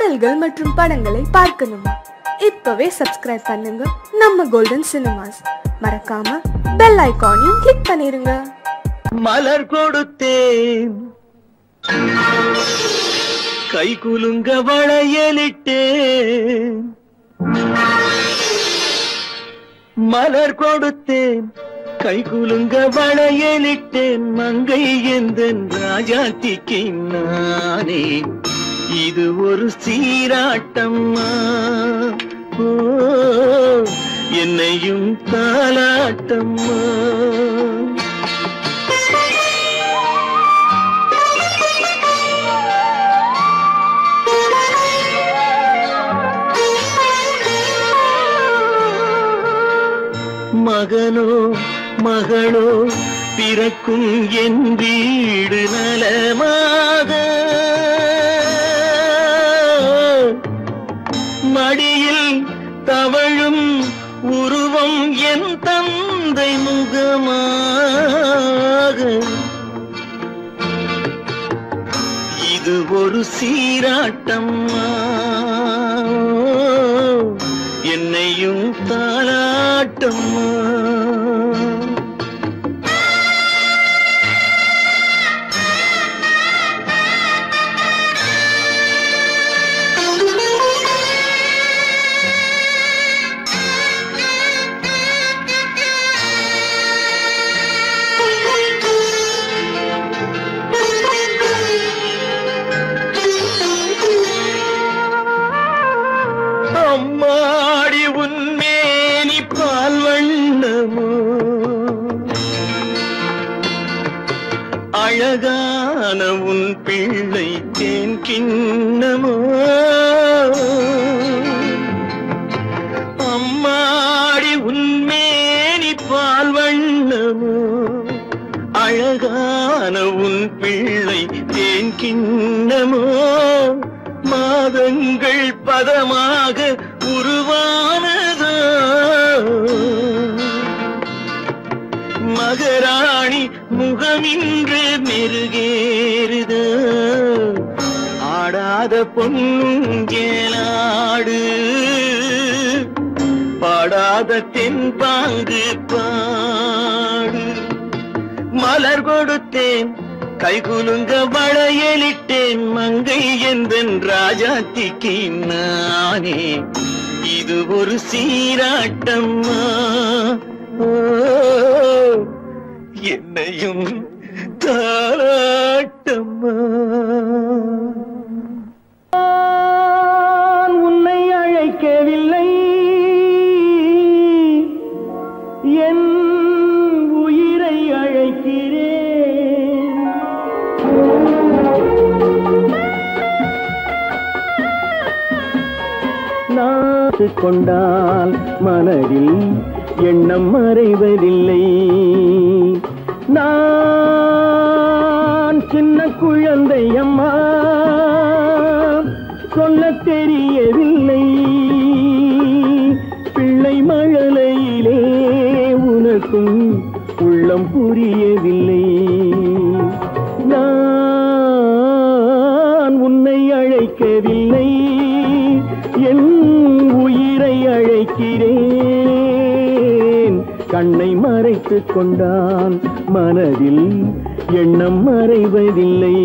பாடல்கள் மற்றும் படங்களை பார்க்கணுமா இப்பவே சப்ஸ்கிரைப் பண்ணுங்க நம்ம கோல்டன் சினிமாஸ் மறக்காம பெல் ஐகானையும் கிளிக் பண்ணிருங்க மலர் கொடுத்தேன் கை குலுங்க வளையலிட்டேன் மலர் கொடுத்தேன் கை குலுங்க வளையலிட்டேன் மங்கை எந்தன் ராஜாத்திக்கு நானே இது ஒரு சீராட்டம்மா ஓ, என்னையும் தாலாட்டம்மா மகனோ மகளோ பிறக்கும் என் வீடு நலமாக மடியில் தவழும் உருவம் என் தந்தை முகமாக இது ஒரு சீராட்டம்மா என்னையும் தாளாட்டம்மா அம்மாடி உன்மேனி பால் வண்ணமோ அழகான உன் பிள்ளை தேன் கிண்ணமோ அம்மாடி உன்மேனி பால் வண்ணமோ அழகான உன் பிள்ளை தேன் கிண்ணமோ மாதங்கள் பதமாக உருவானதோ மகராணி முகமின்று மெருகேறுதோ ஆடாத பொன்னுங்கேலாடு பாடாத தென்பாங்கு பாடு மலர் கொடுத்தேன் கைகுலுங்க வளையலிட்டேன் மங்கை எந்தன் ராஜாத்திக்கு நானே இது ஒரு சீராட்டம்மா ஓ, என்னையும் தாராட்டம்மா நான் உன்னை அழைக்கவில்லை என் உயிரை அழைக்கிறேன் நாத்து கொண்டால் மனதில் எண்ணம் மறைவதில்லை நான் சின்ன குழந்தை அம்மா சொல்ல தெரியவில்லை பிள்ளை மழலையிலே உனக்கும் உள்ளம் புரியவில்லை நான் உன்னை அழைக்கவில்லை என் உயிரை அழைக்கிறேன் கண்ணை மறைத்துக் கொண்டான் மனதில் எண்ணம் மறைவதில்லை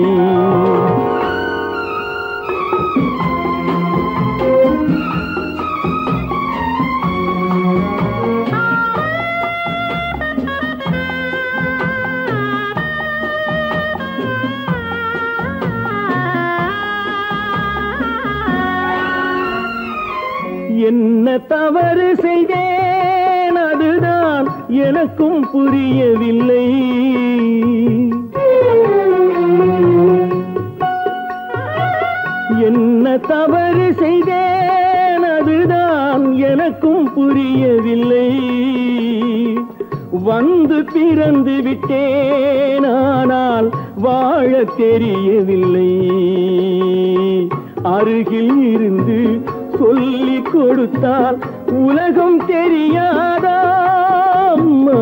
என்ன தவறு செய்தேன் அதுதான் எனக்கும் புரியவில்லை என்ன தவறு செய்தேன் அதுதான் எனக்கும் புரியவில்லை வந்து பிறந்து விட்டேன் ஆனால் வாழ தெரியவில்லை அருகில் இருந்து சொல்லிக் கொடுத்தால் உலகம் தெரியாதா அம்மா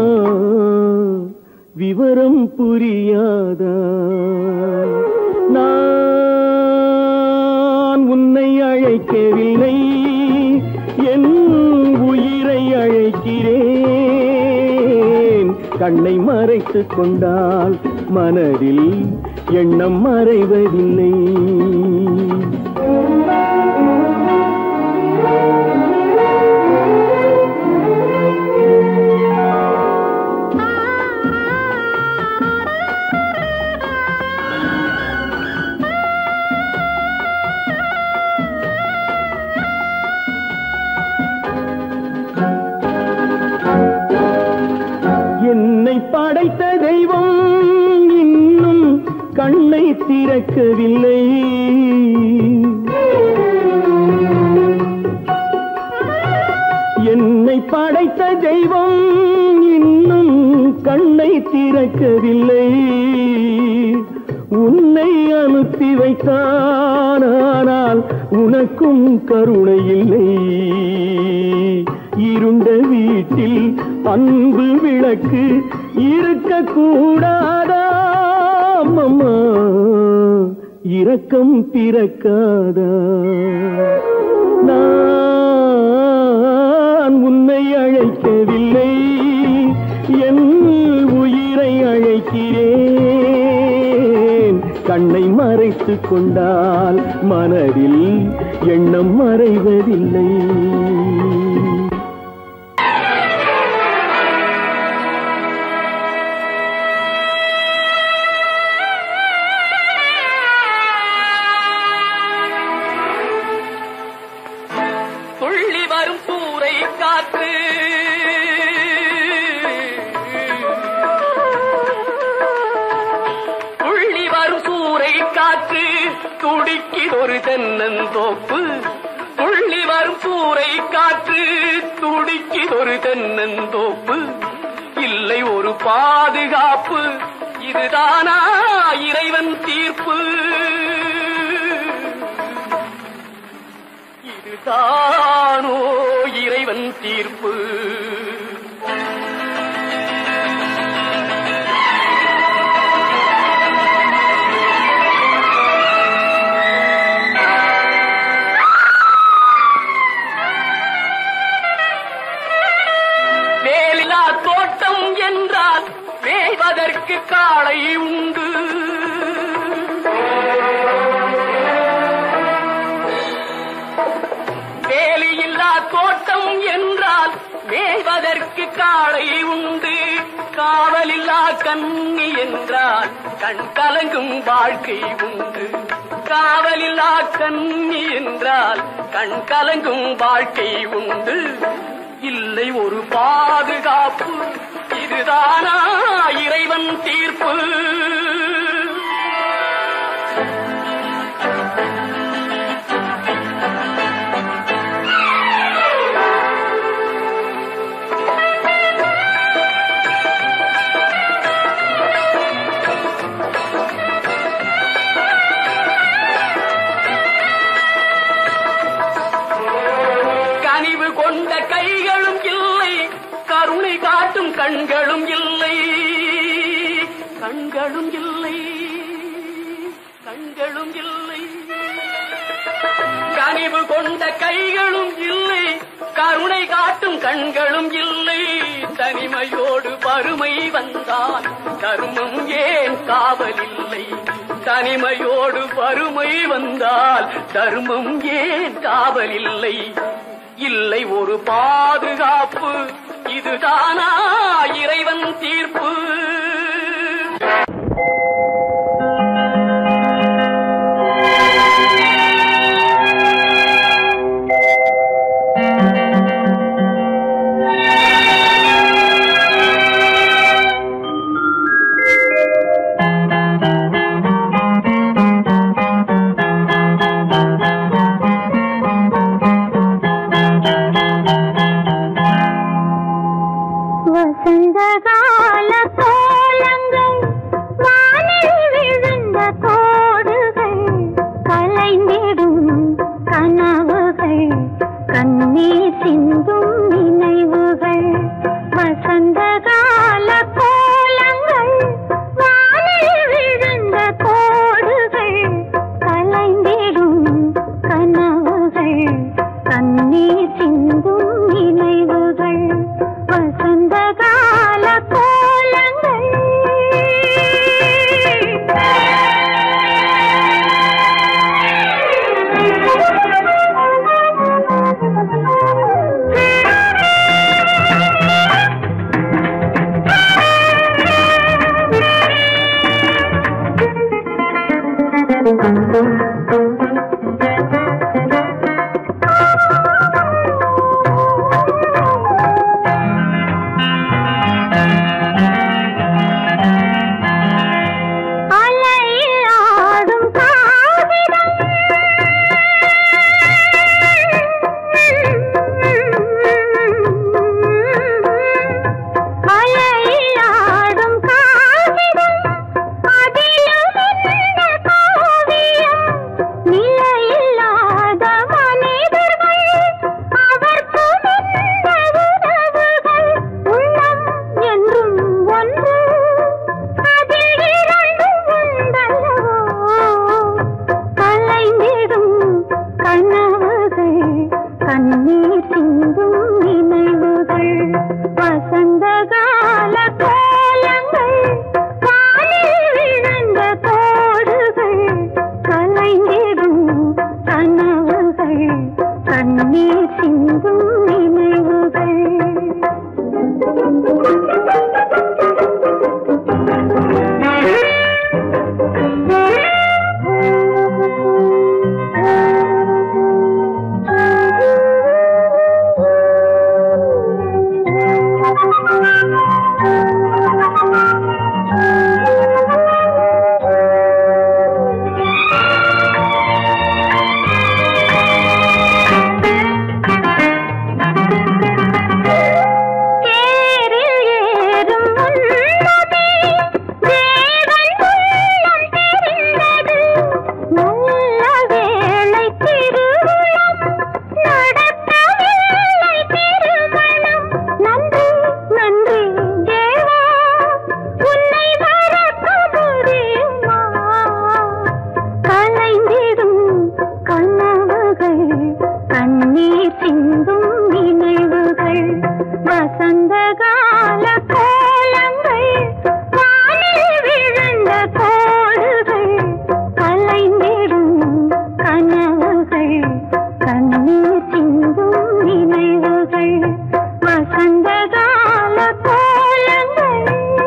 விவரம் புரியாதா நான் உன்னை அழைக்கவில்லை என் உயிரை அழைக்கிறேன் கண்ணை மறைத்துக் கொண்டால் மனதில் எண்ணம் மறைவதில்லை என்னை படைத்த தெய்வம் இன்னும் கண்ணை திறக்கவில்லை என்னை படைத்த தெய்வம் இன்னும் கண்ணை திறக்கவில்லை உன்னை அனுப்பி வைத்தான் ஆனால் உனக்கும் கருணை இல்லை இருண்ட வீட்டில் அன்பு விளக்கு இருக்க கூடாதா அம்மா இரக்கம் பிறக்காதா நான் உன்னை அழைக்கவில்லை என் உயிரை அழைக்கிறேன் கண்ணை மறைத்துக் கொண்டால் மனதில் எண்ணம் மறைவதில்லை துள்ளி வரும் சூறை காற்று துள்ளி வரும் சூறை காற்று துடிக்கி ஒரு தென்னந்தோப்பு துள்ளி வரும் சூறை காற்று துடிக்கி ஒரு தென்னந்தோப்பு இல்லை ஒரு பாதுகாப்பு இதுதானா இறைவன் தீர்ப்பு இதுதானோ இறைவன் தீர்ப்பு வேலிலா தோட்டம் என்றால் வேய்வதற்கு காளை உண்டு வேலியில்லா தோட்டம் என்றால் மேய்வதற்கு காளை உண்டு காவலில்லா கண்ணி என்றால் கண் கலங்கும் வாழ்க்கை உண்டு காவலில்லா கண்ணி என்றால் கண் கலங்கும் வாழ்க்கை உண்டு இல்லை ஒரு பாதுகாப்பு இதுதானா இறைவன் தீர்ப்பு கனிவு கொண்ட கைகளும் இல்லை கருணை காட்டும் கண்களும் இல்லை கண்களும் இல்லை கண்களும் இல்லை கனிவு கொண்ட கைகளும் இல்லை கருணை காட்டும் கண்களும் இல்லை தனிமையோடு வறுமை வந்தால் தர்மம் ஏன் காவலில்லை தனிமையோடு வறுமை வந்தால் தர்மம் ஏன் காவலில்லை இல்லை ஒரு பாதுகாப்பு இதுதானா இறைவன் தீர்ப்பு வசந்த கால கண்ணீர் சிந்தும் நினைவுகள் வசந்த கால கோலங்கள் காலில் விழுந்த கோடுகள் கலைந்திடும் கனவுகள் கண்ணீர் சிந்தும் நினைவுகள் தேரில் ஏறும் முன்னமே தேவன் உள்ளம் தெரிந்தது நல்ல வேளை திருவுளம் நடத்தவில்லை திருமணம் நன்றி நன்றி தேவா உன்னை மறக்க முடியுமா கலைந்திடும் கனவுகள் கண்ணீர் சிந்தும் நினைவுகள் வசந்த கால கோலங்கள் வானில் விழுந்த கோடுகள் கலைந்திடும் கனவுகள் கண்ணீர் சிந்தும் நினைவுகள் வசந்த கால கோலங்கள்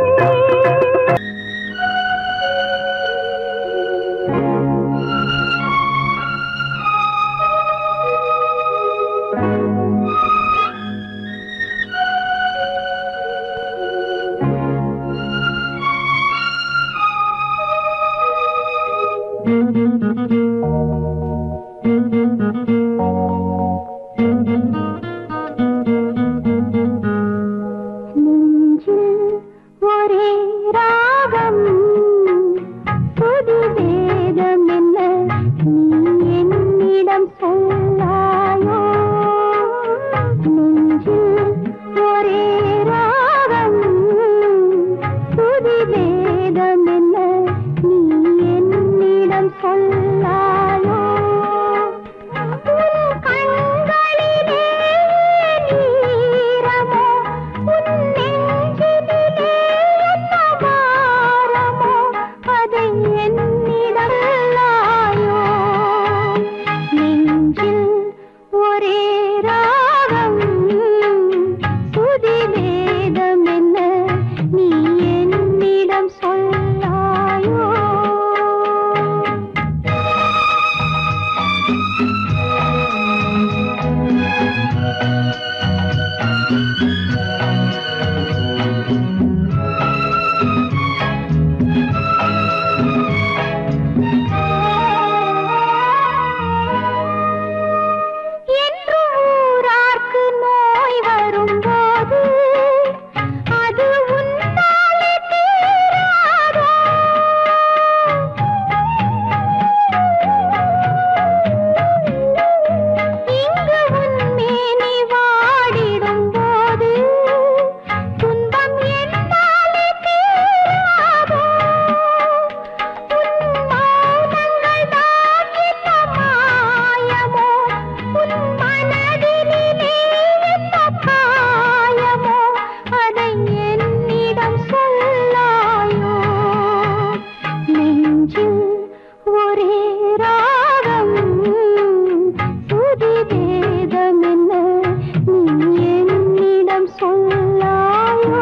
நெஞ்சில் ஒரே ராகம் புது வேதம் என்ன நீ என்னிடம் சொல்லாயோ நெஞ்சில் ஒரே ராகம் புது வேதம் என்ன நீ என்னிடம் சொல்லாயோ உன் கண்களிலே நீரமோ உன் நெஞ்சினிலே என்ன பாரமோ அதை என்னிடம் சொல்லாயோ நெஞ்சில் ஒரே ராகம் சுதி வேதம் என்ன நீ என்னிடம் சொல்லாயோ என்று ஊரார்க்கு நோய் வரும்போது அது உன்னாலே தீராதோ இங்கு உன் மேனி வாடிடும் போது துன்பம் என்னாலே தீராதோ உன் மௌனங்கள் தான் என்ன மாயமோ உன் மனதினிலே என்ன காயமோ அதை என்னிடம் சொல்லாயோ நெஞ்சில் ஒரே ராகம் சுதி வேதம் என்ன நீ என்னிடம் சொல்லாயோ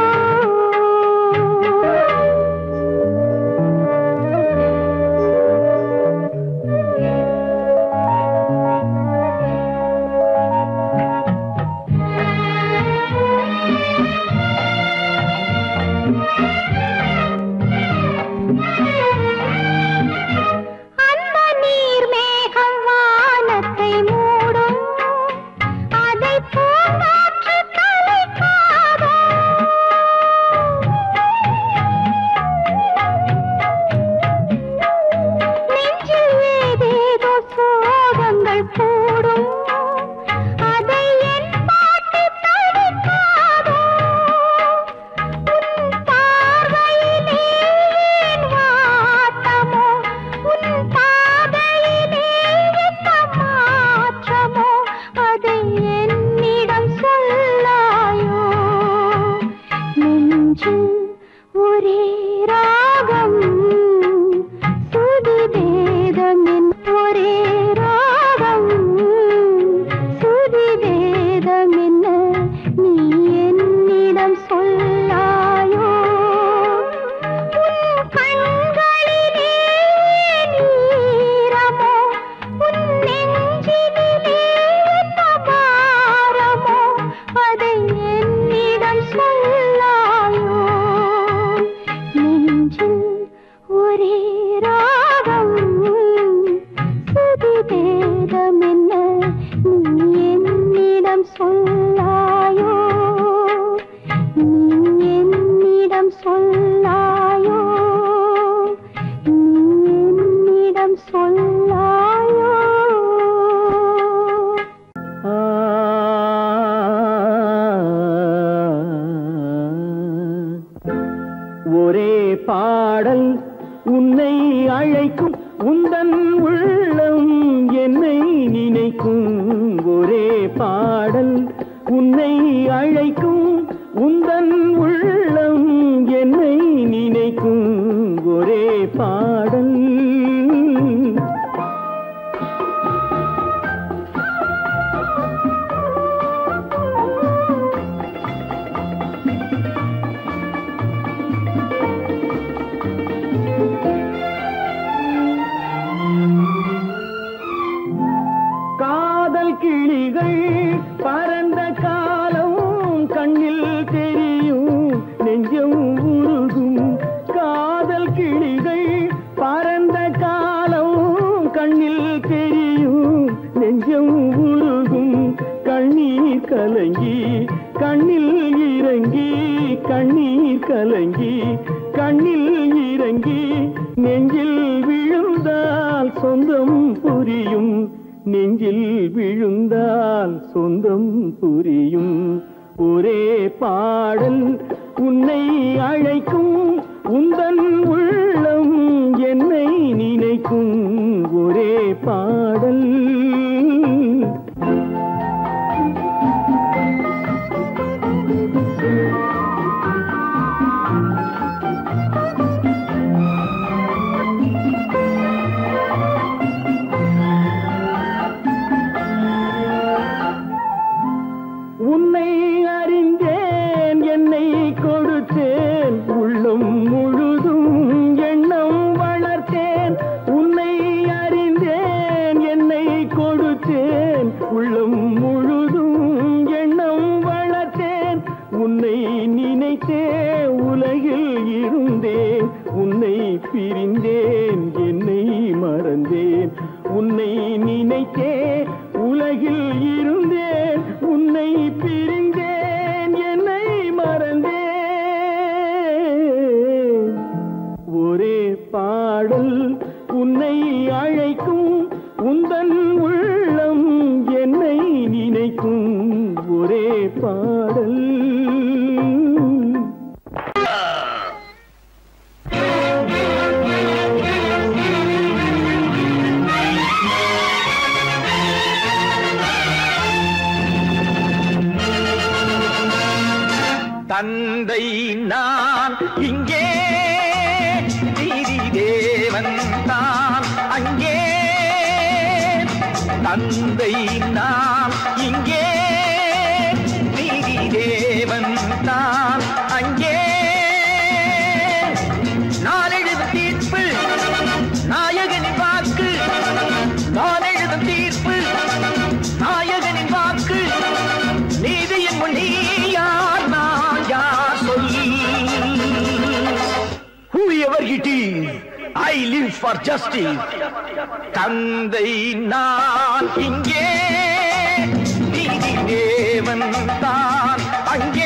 அந்த நீர் மேகம் வானத்தை மூடும் அதை பூங்காற்று கலைக்காதோ நெஞ்சில் ஏதேதோ சோகங்கள் கூடும் அதை என் பாட்டு தடுக்காதோ உன் பார்வையிலே என் வாட்டமோ உன் பாதையிலே என்ன மாற்றமோ அதை உந்தன் உள்ளம் என்னை நினைக்கும் ஒரே பாடல் உன்னை அழைக்கும் உந்தன் உள்ளம் என்னை நினைக்கும் ஒரே பாடல் காதல் கிளிகள் பறந்த காலம் கண்ணில் தெரியும் நெஞ்சம் உருகும் காதல் கிளிகள் பறந்த காலம் கண்ணில் தெரியும் நெஞ்சம் உருகும் கண்ணீர் கலங்கி கண்ணில் இறங்கி கண்ணீர் கலங்கி கண்ணில் இறங்கி நெஞ்சில் விழுந்தால் சொந்தம் புரியும் நெஞ்சில் விழுந்தால் சொந்தம் புரியும் ஒரே பாடல் உன்னை அழைக்கும் உந்தன் உள்ளம் என்னை நினைக்கும் ஒரே பாடல் உன்னை அறிந்தேன் என்னை கொடுத்தேன் உள்ளம் முழுதும் எண்ணம் வளர்த்தேன் உன்னை அறிந்தேன் என்னை கொடுத்தேன் உள்ளம் முழுதும் எண்ணம் வளர்த்தேன் உன்னை நினைத்தே உலகில் இருந்தேன் உன்னை பிரிந்தேன் என்னை மறந்தேன் உன்னை நினைத்தே உலகில் இருந்தேன் உன்னை பிரிந்தேன் என்னை மறந்தேன் ஒரே பாடல் உன்னை அழைக்கும் உந்தன் உள்ளம் என்னை நினைக்கும் ஒரே பாடல் தந்தை நான் இங்கே நீதி தேவன் தான் அங்கே தந்தை நான் இங்கே நீதி தேவன் தான் அங்கே நான் எழுதும் தீர்ப்பு நாயகனின் வாக்கு நான் எழுதும் தீர்ப்பு நாயகனின் வாக்கு நீதியின் முன் நீ யார் நான் யார் சொல் whoever it is I live for justice தந்தை நான் இங்கே நீதி தேவன் தான் அங்கே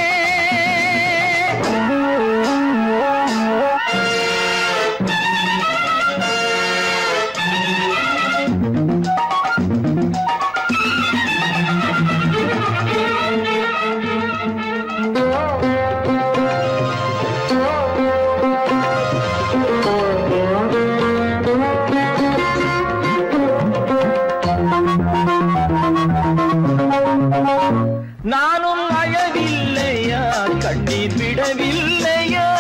நானும் அழவில்லையா கண்ணீர் விடவில்லையா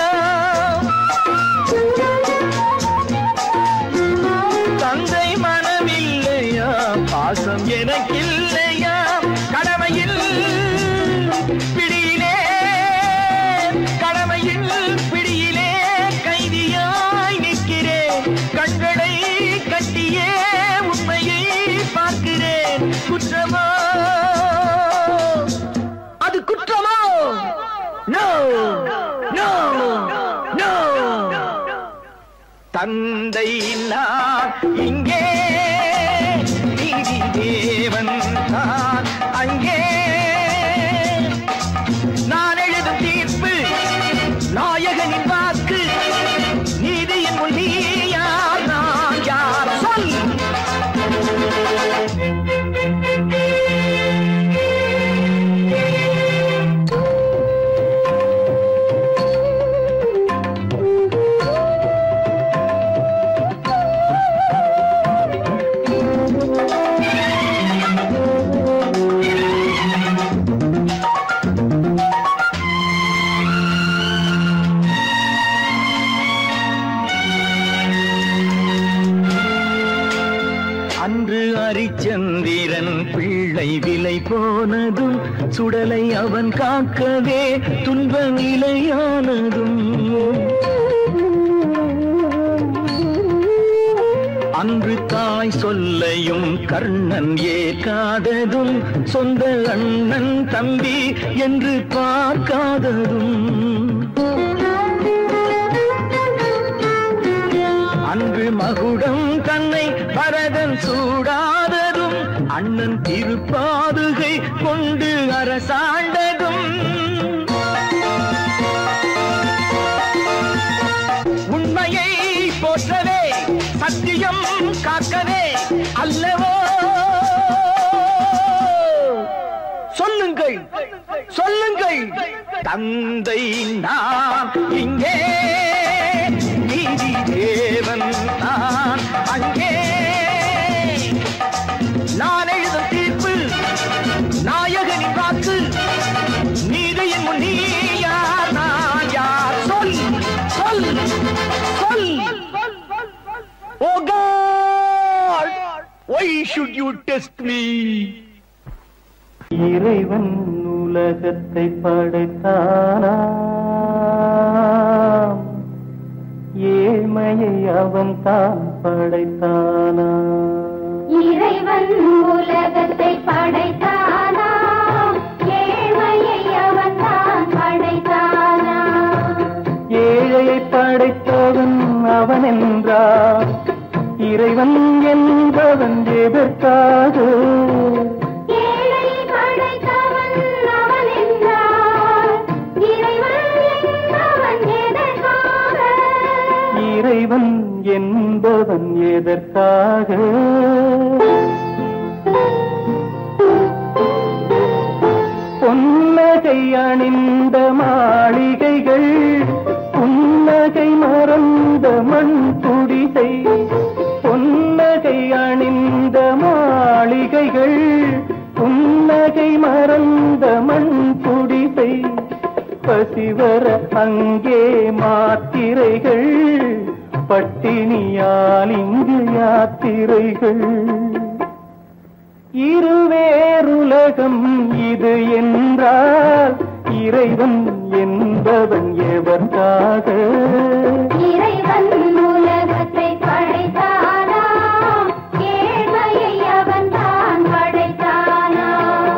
தந்தை மனமில்லையா பாசம் எனக்கில்லையா கடமையில் பிடியிலே கடமையில் பிடியிலே கைதியாய் நிற்கிறேன் கண்களை கட்டியே உண்மையை பார்க்கிறேன் குற்றமா அது குற்றமோ நோ நோ நோ தந்தை நான் இங்கே நீதி தேவன் தான் அங்கே நான் எழுதும் தீர்ப்பு நாயகனின் வாக்கு நீதியின் முன் நீ யார் நான் யார் சொல் சந்திரன் பிள்ளை விலை போனதும் சுடலை அவன் காக்கவே துன்ப நிலையானதும் அன்று தாய் சொல்லையும் கர்ணன் ஏற்காததும் சொந்த அண்ணன் தம்பி என்று பார்க்காததும் அன்று மகுடம் தன்னை பரதன் சூடாததும் அண்ணன் திருப்பாதுகை கொண்டு அரசாண்டதும் உண்மையை போற்றவே சத்தியம் காக்கவே அல்லவோ சொல்லுங்கள் சொல்லுங்கள் தந்தை நான் இங்கே நீதி தேவன் நான் அங்கே நான் எழுதும் தீர்ப்பு நாயகனின் வாக்கு நீதியின் முன் நீ யார் நான் யார் சொல் சொல் சொல் ஓ God why should you test me இறைவன் உலகத்தை படைத்தானா ஏழ்மையை அவன் தான் படைத்தானா இறைவன் உலகத்தை படைத்தானா ஏழ்மையை அவன் தான் படைத்தானா ஏழையை படைத்தவன் அவன் என்றார் இறைவன் என்பவன் எதற்காக ஏழை படைத்தவன் அவன் என்றார் இறைவன் என்பவன் எதற்காக இறைவன் என்பவன் எதற்காக பொன்னகை அணிந்த மாளிகைகள் புன்னகை மறந்த மண் துடிசை பொன்னகை அணிந்த மாளிகைகள் புன்னகை மறந்த மண் துடிசை பசிவர அங்கே மாத்திரைகள் பட்டினியால் இங்கு யாத்திரைகள் இருவேறுலகம் இது என்றால் இறைவன் என்பவன் எவர்காக இறைவன் உலகத்தை படைத்தானா ஏழ்மையை அவன் தான் படைத்தானா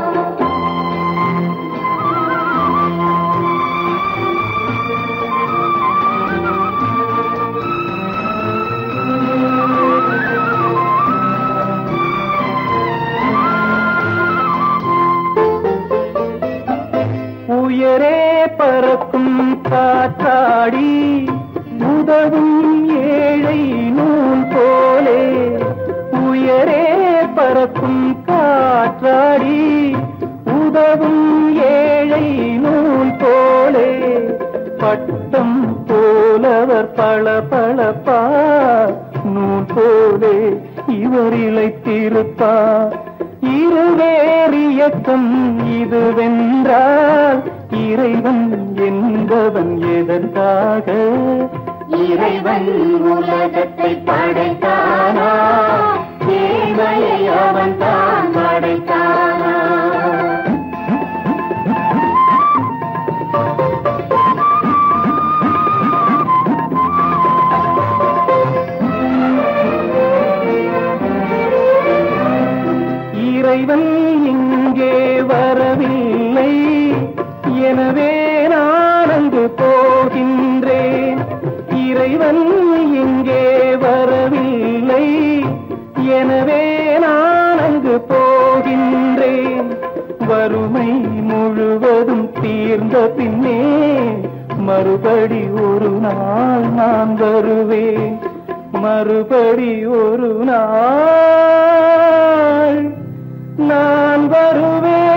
உயரே பறக்கும் காற்றாடி உதவும் ஏழை நூல் போலே உயரே பறக்கும் காற்றாடி உதவும் ஏழை நூல் போலே பட்டம் போலவர் பள பளப்பா நூல் போலே இவர் இழைத்திருப்பார் இருவேறு இயக்கம் இதுவென்றால் இறைவன் என்பவன் எதற்காக இறைவன் உலகத்தை படைத்தானா ஏழ்மையை அவன் தான் படைத்தானா இறைவன் இங்கே வரவில்லை எனவே நான் அங்கு போகின்றேன் இறைவன் இங்கே வரவில்லை எனவே நான் அங்கு போகின்றேன் வறுமை முழுவதும் தீர்ந்த பின்னே மறுபடி ஒரு நாள் நான் வருவேன் மறுபடி ஒரு நாள் நான் வருவேன்